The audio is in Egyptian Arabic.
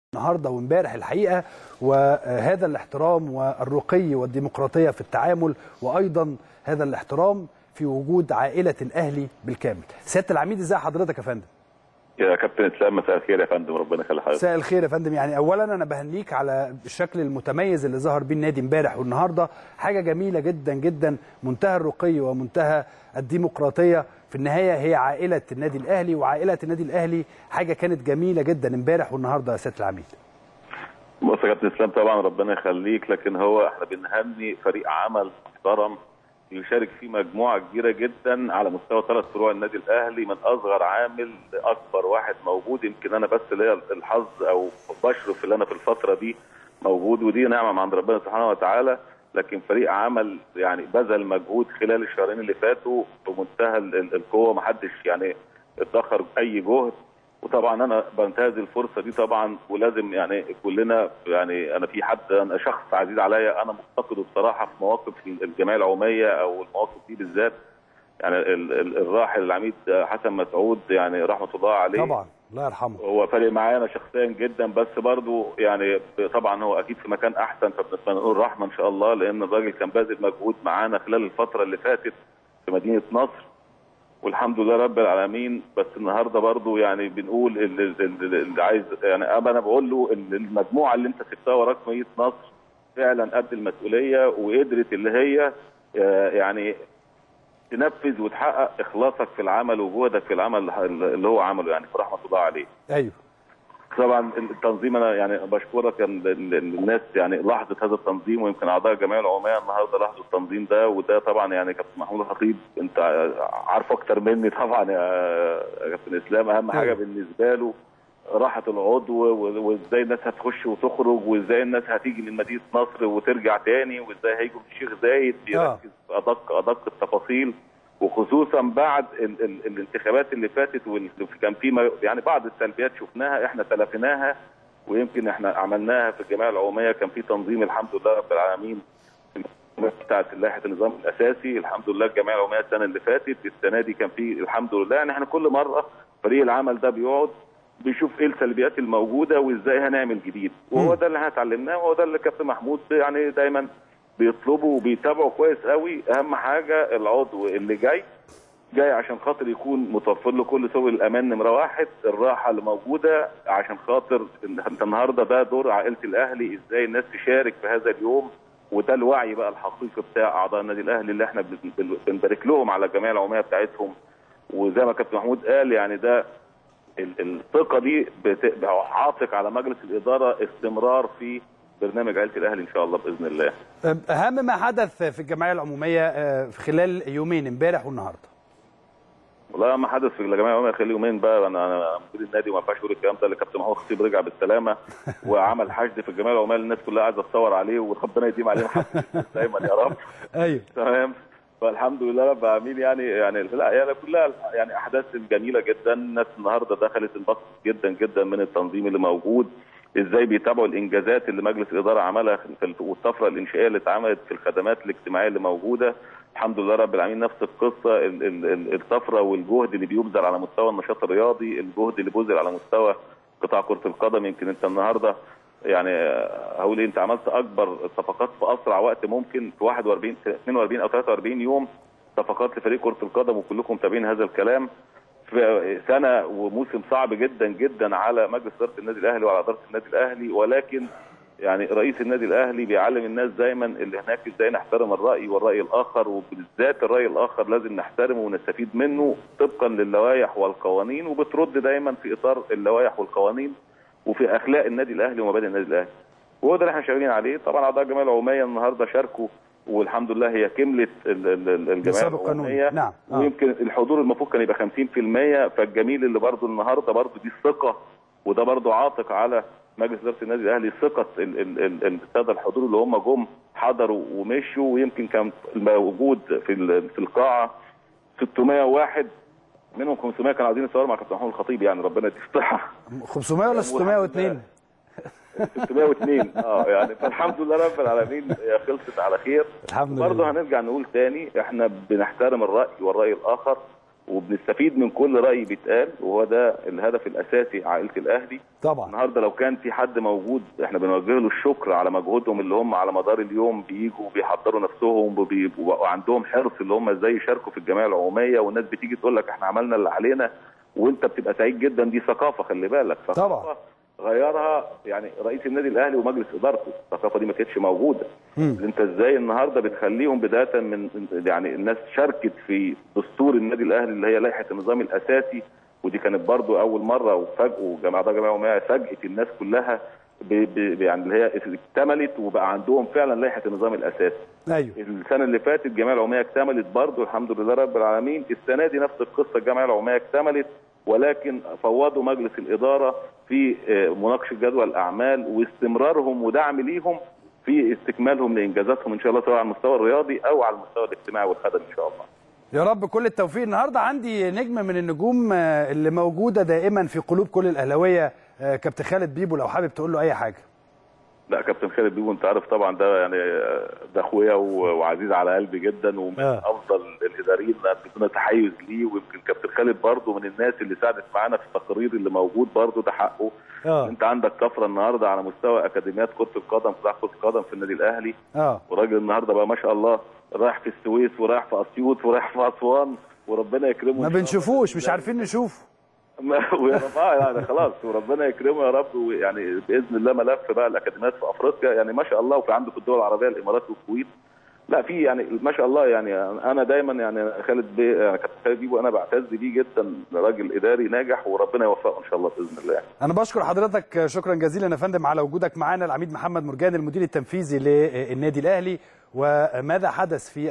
النهارده وامبارح الحقيقه وهذا الاحترام والرقي والديمقراطيه في التعامل وايضا هذا الاحترام في وجود عائله الاهلي بالكامل. سياده العميد ازي حضرتك يا فندم؟ يا كابتن اسلام مساء الخير يا فندم ربنا يخلي حضرتك مساء الخير يا فندم يعني اولا انا بهنيك على الشكل المتميز اللي ظهر بيه النادي امبارح والنهارده حاجه جميله جدا جدا منتهى الرقي ومنتهى الديمقراطيه في النهايه هي عائله النادي الاهلي وعائله النادي الاهلي حاجه كانت جميله جدا امبارح والنهارده يا سياده العميد بص يا كابتن اسلام طبعا ربنا يخليك لكن هو احنا بنهني فريق عمل محترم يشارك فيه مجموعه كبيره جدا على مستوى ثلاث فروع النادي الاهلي من اصغر عامل لاكبر واحد موجود يمكن انا بس ليا الحظ او بشرف اللي انا في الفتره دي موجود ودي نعمه من عند ربنا سبحانه وتعالى لكن فريق عمل يعني بذل مجهود خلال الشهرين اللي فاتوا بمنتهى القوه ما حدش يعني ادخر اي جهد وطبعا انا بنتهز الفرصه دي طبعا ولازم يعني كلنا يعني انا في حد انا شخص عزيز عليا انا مفتقده بصراحه في مواقف الجمعيه العموميه او المواقف دي بالذات يعني الراحل العميد حسن مسعود يعني رحمه الله عليه طبعا الله يرحمه هو فارق معايا انا شخصيا جدا بس برضه يعني طبعا هو اكيد في مكان احسن فبنتمنى نقول رحمه ان شاء الله لان الراجل كان باذل مجهود معانا خلال الفتره اللي فاتت في مدينه نصر والحمد لله رب العالمين بس النهارده برضو يعني بنقول اللي, اللي عايز يعني انا بقول له ان المجموعه اللي انت سبتها وراك مدينه نصر فعلا قد المسؤوليه وقدرت اللي هي يعني تنفذ وتحقق اخلاصك في العمل وجهدك في العمل اللي هو عمله يعني فرحمه الله عليه. ايوه. طبعا التنظيم انا يعني بشكرك الناس يعني لاحظت هذا التنظيم ويمكن اعضاء الجمعيه العموميه النهارده لاحظوا التنظيم ده وده طبعا يعني كابتن محمود الخطيب انت عارف اكتر مني طبعا يا كابتن اسلام اهم حاجه بالنسبه له راحه العضو وازاي الناس هتخش وتخرج وازاي الناس هتيجي من مدينه نصر وترجع تاني وازاي هيجوا في الشيخ زايد بيركز في ادق ادق التفاصيل وخصوصا بعد ال ال الانتخابات اللي فاتت وكان في يعني بعض السلبيات شفناها احنا تلافيناها ويمكن احنا عملناها في الجمعيه العموميه كان في تنظيم الحمد لله رب العالمين بتاعت لائحه النظام الاساسي الحمد لله الجمعيه العموميه السنه اللي فاتت السنه دي كان في الحمد لله يعني احنا كل مره فريق العمل ده بيقعد بيشوف ايه السلبيات الموجوده وازاي هنعمل جديد وهو ده اللي احنا اتعلمناه وهو ده اللي كابتن محمود يعني دايما بيطلبوا وبيتابعوا كويس قوي اهم حاجه العضو اللي جاي جاي عشان خاطر يكون متوفر له كل سبل الامان نمره واحد الراحه اللي موجوده عشان خاطر انت النهارده ده دور عائله الاهلي ازاي الناس تشارك في هذا اليوم وده الوعي بقى الحقيقي بتاع اعضاء النادي الاهلي اللي احنا بنبارك لهم على الجمعيه العموميه بتاعتهم وزي ما كابتن محمود قال يعني ده الثقه دي عاطق على مجلس الاداره استمرار في برنامج عائله الاهلي ان شاء الله باذن الله. اهم ما حدث في الجمعيه العموميه في خلال يومين امبارح والنهارده. والله اهم حدث في الجمعيه العموميه خلال يومين بقى انا انا مدير النادي وما ينفعش اقول الكلام ده اللي كابتن محمود خطيب رجع بالسلامه وعمل حشد في الجمعيه العموميه الناس كلها عايزه تصور عليه وربنا يديم عليه دايما يا رب. ايوه تمام فالحمد لله رب العالمين يعني يعني لا يعني كلها يعني احداث جميله جدا الناس النهارده دخلت انبسطت جدا جدا من التنظيم اللي موجود ازاي بيتابعوا الانجازات اللي مجلس الاداره عملها والطفره الانشائيه اللي اتعملت في الخدمات الاجتماعيه اللي موجوده الحمد لله رب العالمين نفس القصه الطفره والجهد اللي بيبذل على مستوى النشاط الرياضي الجهد اللي بذل على مستوى قطاع كره القدم يمكن انت النهارده يعني هقول انت عملت اكبر صفقات في اسرع وقت ممكن في 41 42 او 43 يوم صفقات لفريق كره القدم وكلكم متابعين هذا الكلام في سنه وموسم صعب جدا جدا على مجلس اداره النادي الاهلي وعلى اداره النادي الاهلي ولكن يعني رئيس النادي الاهلي بيعلم الناس دايما اللي هناك ازاي نحترم الراي والراي الاخر وبالذات الراي الاخر لازم نحترمه ونستفيد منه طبقا للوائح والقوانين وبترد دايما في اطار اللوائح والقوانين وفي اخلاق النادي الاهلي ومبادئ النادي الاهلي. وهو ده اللي احنا شغالين عليه طبعا اعضاء الجمعيه العموميه النهارده شاركوا والحمد لله هي كملت الجمعيه العموميه نعم آه. ويمكن الحضور المفروض كان يبقى 50% فالجميل اللي برضه النهارده برضه دي الثقه وده برضه عاطق على مجلس اداره النادي الاهلي ثقه الساده الحضور اللي هم جم حضروا ومشوا ويمكن كان موجود في في القاعه 601 منهم 500 كانوا عايزين يصوروا مع كابتن محمود الخطيب يعني ربنا يديه الصحه 500 ولا 602 602 اه يعني فالحمد لله رب العالمين خلصت على خير الحمد لله برضه هنرجع نقول تاني احنا بنحترم الراي والراي الاخر وبنستفيد من كل راي بيتقال وهو ده الهدف الاساسي عائله الاهلي طبعا النهارده لو كان في حد موجود احنا بنوجه له الشكر على مجهودهم اللي هم على مدار اليوم بيجوا بيحضروا نفسهم وبيبقوا عندهم حرص اللي هم ازاي يشاركوا في الجمعيه العموميه والناس بتيجي تقول لك احنا عملنا اللي علينا وانت بتبقى سعيد جدا دي ثقافه خلي بالك ثقافه طبعا. غيرها يعني رئيس النادي الاهلي ومجلس ادارته الثقافه دي ما كانتش موجوده مم. انت ازاي النهارده بتخليهم بدايه من يعني الناس شاركت في دستور النادي الاهلي اللي هي لائحه النظام الاساسي ودي كانت برضو اول مره وفجاه جماعه ده جماعه عموميه فاجئت الناس كلها ب ب يعني اللي هي اكتملت وبقى عندهم فعلا لائحه النظام الاساسي ايوه السنه اللي فاتت الجمعيه العموميه اكتملت برضو الحمد لله رب العالمين السنه دي نفس القصه الجمعيه العموميه اكتملت ولكن فوضوا مجلس الاداره في آه، مناقشه جدول الاعمال واستمرارهم ودعم ليهم في استكمالهم لانجازاتهم ان شاء الله سواء على المستوى الرياضي او على المستوى الاجتماعي والخدمي ان شاء الله. يا رب كل التوفيق النهارده عندي نجم من النجوم آه، اللي موجوده دائما في قلوب كل الاهلاويه آه، كابتن خالد بيبو لو حابب تقول له اي حاجه لا كابتن خالد بيبو انت عارف طبعا ده يعني آه، ده اخويا و- وعزيز على قلبي جدا ومن آه. افضل الاداريين بدون تحيز ليه ويمكن كابتن خالد برضه من الناس اللي ساعدت معانا في التقرير اللي موجود برضه ده حقه اه انت عندك طفره النهارده على مستوى اكاديميات كره القدم قطاع كره القدم في النادي الاهلي اه وراجل النهارده بقى ما شاء الله رايح في السويس ورايح في اسيوط ورايح في اسوان وربنا يكرمه ما إن شاء الله. بنشوفوش مش عارفين نشوفه ما- ويا رب اه يعني خلاص وربنا يكرمه يا رب ويعني باذن الله ملف بقى الاكاديميات في افريقيا يعني ما شاء الله وفي عندك الدول العربيه الامارات والكويت لا في يعني ما شاء الله يعني انا دايما يعني خالد بي يعني كابتن خالد بيبو انا بعتز بيه جدا راجل اداري ناجح وربنا يوفقه ان شاء الله باذن الله انا بشكر حضرتك شكرا جزيلا يا فندم على وجودك معانا العميد محمد مرجان المدير التنفيذي للنادي الاهلي وماذا حدث في